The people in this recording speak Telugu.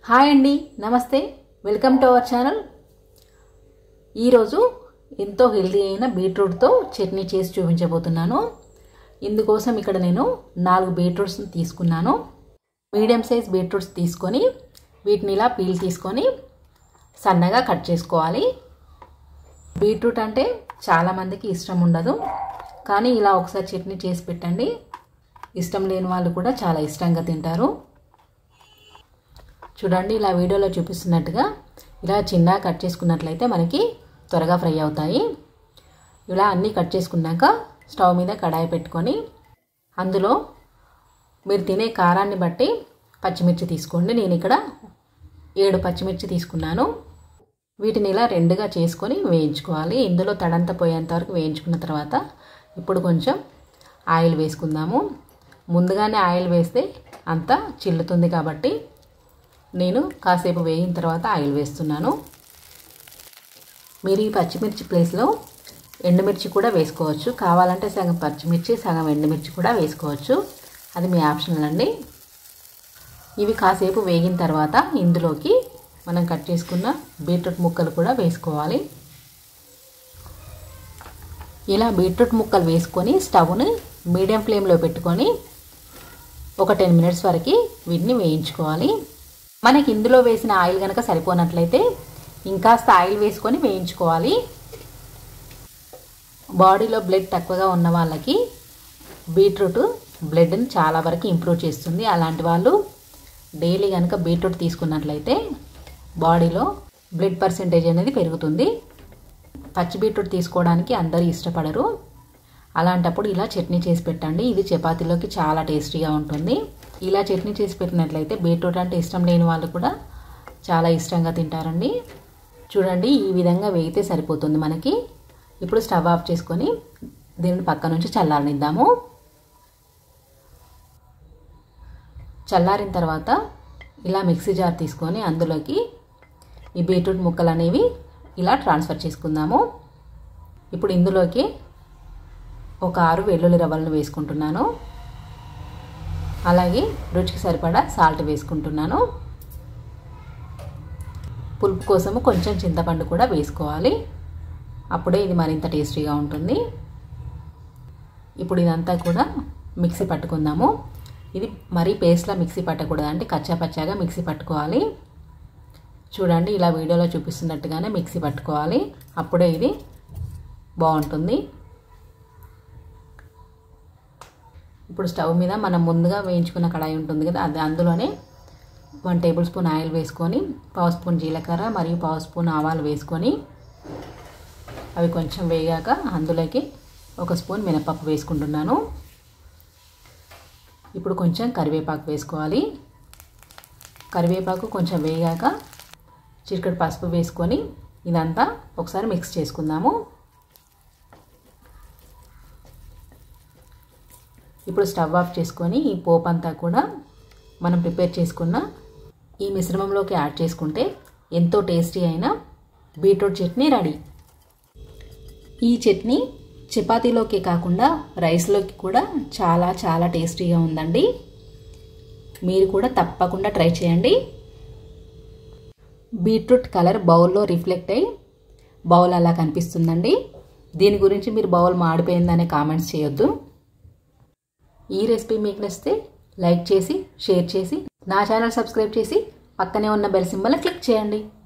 హాయ్ అండి నమస్తే వెల్కమ్ టు అవర్ ఛానల్ ఈరోజు ఎంతో హెల్దీ అయిన బీట్రూట్తో చట్నీ చేసి చూపించబోతున్నాను ఇందుకోసం ఇక్కడ నేను నాలుగు బీట్రూట్స్ తీసుకున్నాను మీడియం సైజ్ బీట్రూట్స్ తీసుకొని వీటిని ఇలా పీల్ తీసుకొని సన్నగా కట్ చేసుకోవాలి బీట్రూట్ అంటే చాలామందికి ఇష్టం ఉండదు కానీ ఇలా ఒకసారి చట్నీ చేసి పెట్టండి ఇష్టం లేని వాళ్ళు కూడా చాలా ఇష్టంగా తింటారు చూడండి ఇలా వీడియోలో చూపిస్తున్నట్టుగా ఇలా చిన్నగా కట్ చేసుకున్నట్లయితే మనకి త్వరగా ఫ్రై అవుతాయి ఇలా అన్నీ కట్ చేసుకున్నాక స్టవ్ మీద కడాయి పెట్టుకొని అందులో మీరు తినే కారాన్ని బట్టి పచ్చిమిర్చి తీసుకోండి నేను ఇక్కడ ఏడు పచ్చిమిర్చి తీసుకున్నాను వీటిని ఇలా రెండుగా చేసుకొని వేయించుకోవాలి ఇందులో తడంత పోయేంత వరకు వేయించుకున్న తర్వాత ఇప్పుడు కొంచెం ఆయిల్ వేసుకుందాము ముందుగానే ఆయిల్ వేస్తే అంతా చిల్లుతుంది కాబట్టి నేను కాసేపు వేగిన తర్వాత ఆయిల్ వేస్తున్నాను మీరు ఈ పచ్చిమిర్చి ప్లేస్లో ఎండుమిర్చి కూడా వేసుకోవచ్చు కావాలంటే సగం పచ్చిమిర్చి సగం ఎండుమిర్చి కూడా వేసుకోవచ్చు అది మీ ఆప్షనల్ అండి ఇవి కాసేపు వేగిన తర్వాత ఇందులోకి మనం కట్ చేసుకున్న బీట్రూట్ ముక్కలు కూడా వేసుకోవాలి ఇలా బీట్రూట్ ముక్కలు వేసుకొని స్టవ్ని మీడియం ఫ్లేమ్లో పెట్టుకొని ఒక టెన్ మినిట్స్ వరకు వీటిని వేయించుకోవాలి మనకి ఇందులో వేసిన ఆయిల్ కనుక సరిపోనట్లయితే ఇంకాస్త ఆయిల్ వేసుకొని వేయించుకోవాలి బాడీలో బ్లడ్ తక్కువగా ఉన్న వాళ్ళకి బీట్రూట్ బ్లడ్ని చాలా వరకు ఇంప్రూవ్ చేస్తుంది అలాంటి వాళ్ళు డైలీ కనుక బీట్రూట్ తీసుకున్నట్లయితే బాడీలో బ్లడ్ పర్సెంటేజ్ అనేది పెరుగుతుంది పచ్చి బీట్రూట్ తీసుకోవడానికి అందరూ ఇష్టపడరు అలాంటప్పుడు ఇలా చట్నీ చేసి పెట్టండి ఇది చపాతీలోకి చాలా టేస్టీగా ఉంటుంది ఇలా చట్నీ చేసి పెట్టినట్లయితే బీట్రూట్ అంటే ఇష్టం లేని వాళ్ళు కూడా చాలా ఇష్టంగా తింటారండి చూడండి ఈ విధంగా వేయితే సరిపోతుంది మనకి ఇప్పుడు స్టవ్ ఆఫ్ చేసుకొని దీనిని పక్క నుంచి చల్లారనిద్దాము చల్లారిన తర్వాత ఇలా మిక్సీ జార్ తీసుకొని అందులోకి ఈ బీట్రూట్ ముక్కలు అనేవి ఇలా ట్రాన్స్ఫర్ చేసుకుందాము ఇప్పుడు ఇందులోకి ఒక ఆరు వెల్లుల్లి రవ్వలను వేసుకుంటున్నాను అలాగే రుచికి సరిపడా సాల్ట్ వేసుకుంటున్నాను పులుపు కోసము కొంచెం చింతపండు కూడా వేసుకోవాలి అప్పుడే ఇది మరింత టేస్టీగా ఉంటుంది ఇప్పుడు ఇదంతా కూడా మిక్సీ పట్టుకుందాము ఇది మరీ పేస్ట్లా మిక్సీ పట్టకూడదు అంటే కచ్చా పచ్చాగా మిక్సీ పట్టుకోవాలి చూడండి ఇలా వీడియోలో చూపిస్తున్నట్టుగానే మిక్సీ పట్టుకోవాలి అప్పుడే ఇది బాగుంటుంది ఇప్పుడు స్టవ్ మీద మనం ముందుగా వేయించుకున్న కడాయి ఉంటుంది కదా అది అందులోనే వన్ టేబుల్ స్పూన్ ఆయిల్ వేసుకొని పావు స్పూన్ జీలకర్ర మరియు పావు స్పూన్ ఆవాలు వేసుకొని అవి కొంచెం వేగాక అందులోకి ఒక స్పూన్ మినపప్పు వేసుకుంటున్నాను ఇప్పుడు కొంచెం కరివేపాకు వేసుకోవాలి కరివేపాకు కొంచెం వేగాక చిటికెడు పసుపు వేసుకొని ఇదంతా ఒకసారి మిక్స్ చేసుకుందాము ఇప్పుడు స్టవ్ ఆఫ్ చేసుకొని ఈ పోపు అంతా కూడా మనం ప్రిపేర్ చేసుకున్న ఈ మిశ్రమంలోకి యాడ్ చేసుకుంటే ఎంతో టేస్టీ అయిన బీట్రూట్ చట్నీ రెడీ ఈ చట్నీ చపాతీలోకి కాకుండా రైస్లోకి కూడా చాలా చాలా టేస్టీగా ఉందండి మీరు కూడా తప్పకుండా ట్రై చేయండి బీట్రూట్ కలర్ బౌల్లో రిఫ్లెక్ట్ అయ్యి బౌల్ అలా కనిపిస్తుందండి దీని గురించి మీరు బౌల్ మాడిపోయిందనే కామెంట్స్ చేయొద్దు ఈ రెసిపీ మీకు నచ్చితే లైక్ చేసి షేర్ చేసి నా ఛానల్ సబ్స్క్రైబ్ చేసి పక్కనే ఉన్న బెల్ సింబల్ క్లిక్ చేయండి